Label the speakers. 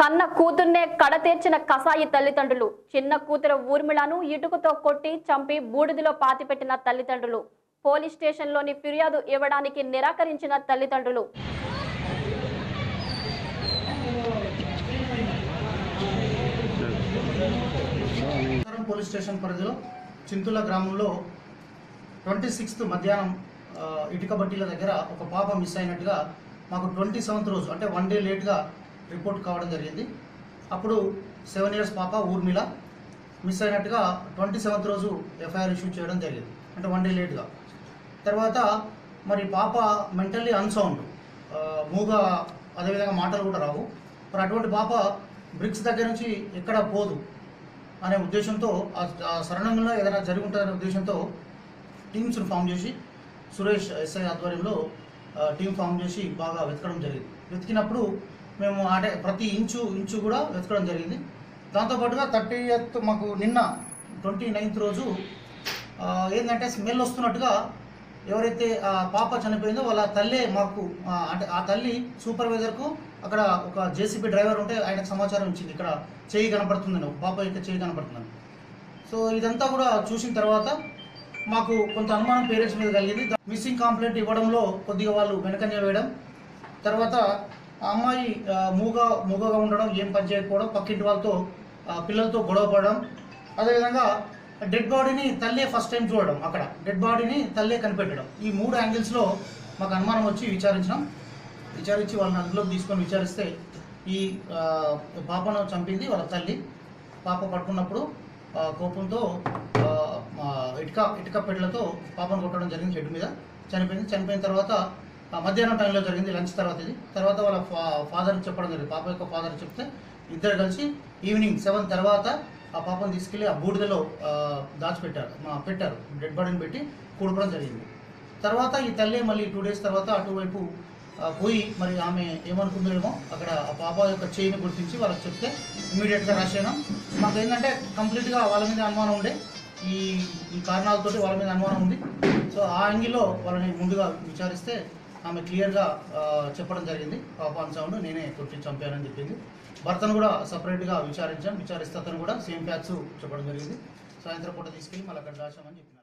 Speaker 1: కన్న కూతుర్నే కడతీర్చిన కసాయి తల్లిదండ్రులు చిన్న కూతురు ఊర్మిళను ఇటుకతో కొట్టి చంపి బూడిదలో పాతిపెట్టిన తల్లిదండ్రులు పోలీస్ స్టేషన్లోని ఫిర్యాదు ఇవ్వడానికి నిరాకరించిన తల్లిదండ్రులు
Speaker 2: నగరం పోలీస్ స్టేషన్ పరిధిలో చింతుల గ్రామంలో ట్వంటీ సిక్స్త్ మధ్యాహ్నం ఆ, ఇటుక బట్టీల దగ్గర ఒక పాప మిస్ అయినట్టుగా మాకు ట్వంటీ సెవెంత్ రోజు అంటే వన్ డే లేట్గా రిపోర్ట్ కావడం జరిగింది అప్పుడు సెవెన్ ఇయర్స్ పాప ఊర్మిళ మిస్ అయినట్టుగా ట్వంటీ సెవెంత్ రోజు ఎఫ్ఐఆర్ ఇష్యూ చేయడం జరిగింది అంటే వన్ డే లేట్గా తర్వాత మరి పాప మెంటల్లీ అన్సౌండ్ మూగా అదేవిధంగా మాటలు కూడా రావు మరి అటువంటి పాప బ్రిక్స్ దగ్గర నుంచి ఎక్కడ పోదు అనే ఉద్దేశంతో ఆ- ఆ సరళంలో ఏదైనా జరిగి ఉంటుందనే ఉద్దేశంతో టీమ్స్ను ఫామ్ చేసి సురేష్ ఎస్ఐ ఆధ్వర్యంలో ఆ, టీం ఫామ్ చేసి బాగా వెతకడం జరిగింది వెతికినప్పుడు మేము అంటే ప్రతి ఇంచు ఇంచు కూడా వెతకడం జరిగింది దాంతోపాటుగా థర్టీ ఎయిత్ మాకు నిన్న ట్వంటీ నైన్త్ రోజు ఆ, ఏంటంటే స్మెల్ వస్తున్నట్టుగా ఎవరైతే ఆ పాప చనిపోయిందో వాళ్ళ తల్లే మాకు ఆ, అంటే ఆ తల్లి సూపర్వైజర్కు అక్కడ ఒక జేసీబీ డ్రైవర్ ఉంటే ఆయనకు సమాచారం ఇచ్చింది ఇక్కడ చేయి కనపడుతుందని ఒక పాప యొక్క చేయి కనపడుతుందని సో ఇదంతా కూడా చూసిన తర్వాత మాకు కొంత అనుమానం పేరెంట్స్ మీద కలిగింది మిస్సింగ్ కంప్లైంట్ ఇవ్వడంలో కొద్దిగా వాళ్ళు వెనకంజ వేయడం తర్వాత ఆ అమ్మాయి ఆ, మూగ మూగగా ఉండడం ఏం పని చేయకపోవడం పక్కింటి వాళ్ళతో ఆ, పిల్లలతో గొడవ పడడం అదేవిధంగా డెడ్ బాడీని తల్లే ఫస్ట్ టైం చూడడం అక్కడ డెడ్ బాడీని తల్లే కనిపెట్టడం ఈ మూడు యాంగిల్స్లో మాకు అనుమానం వచ్చి విచారించినాం విచారించి వాళ్ళని అదుపులోకి తీసుకొని విచారిస్తే ఈ ఆ, పాపను చంపింది వాళ్ళ తల్లి పాప పడుకున్నప్పుడు ఆ, కోపంతో ఆ, ఆ, ఇటుక ఇటుక పెట్టెలతో పాపను కొట్టడం జరిగింది హెడ్ మీద చనిపోయింది చనిపోయిన తర్వాత ఆ, మధ్యాహ్నం టైంలో జరిగింది లంచ్ తర్వాత ఇది తర్వాత వాళ్ళ ఫా ఫాదర్కి చెప్పడం జరిగింది పాప యొక్క ఫాదర్ చెప్తే ఇద్దరు కలిసి ఈవినింగ్ సెవెన్ తర్వాత ఆ పాపను తీసుకెళ్ళి ఆ బూడిదలో ఆ, దాచిపెట్టారు మా పెట్టారు డెడ్ బాడీని పెట్టి కూడుకోవడం జరిగింది తర్వాత ఈ తల్లి మళ్ళీ టూ డేస్ తర్వాత అటువైపు ఆ, పోయి మరి ఆమె ఏమనుకుందో ఏమో అక్కడ ఆ పాప యొక్క చేయిని గుర్తించి వాళ్ళకి చెప్తే ఇమీడియట్గా రాసేయడం మాకు ఏంటంటే కంప్లీట్గా వాళ్ళ మీద అనుమానం ఉండే ఈ ఈ కారణాలతోటి వాళ్ళ మీద అనుమానం ఉంది సో ఆ యాంగిల్లో వాళ్ళని ముందుగా విచారిస్తే ఆమె క్లియర్గా ఆ, చెప్పడం జరిగింది పాప అన్సౌండ్ నేనే కొట్టి చంపానని చెప్పింది భర్తను కూడా సపరేట్గా విచారించాం విచారిస్తే అతను కూడా సేమ్ ఫ్యాక్ట్స్ చెప్పడం జరిగింది సాయంత్రం పూట తీసుకెళ్ళి మళ్ళీ అక్కడ రాశామని చెప్పింది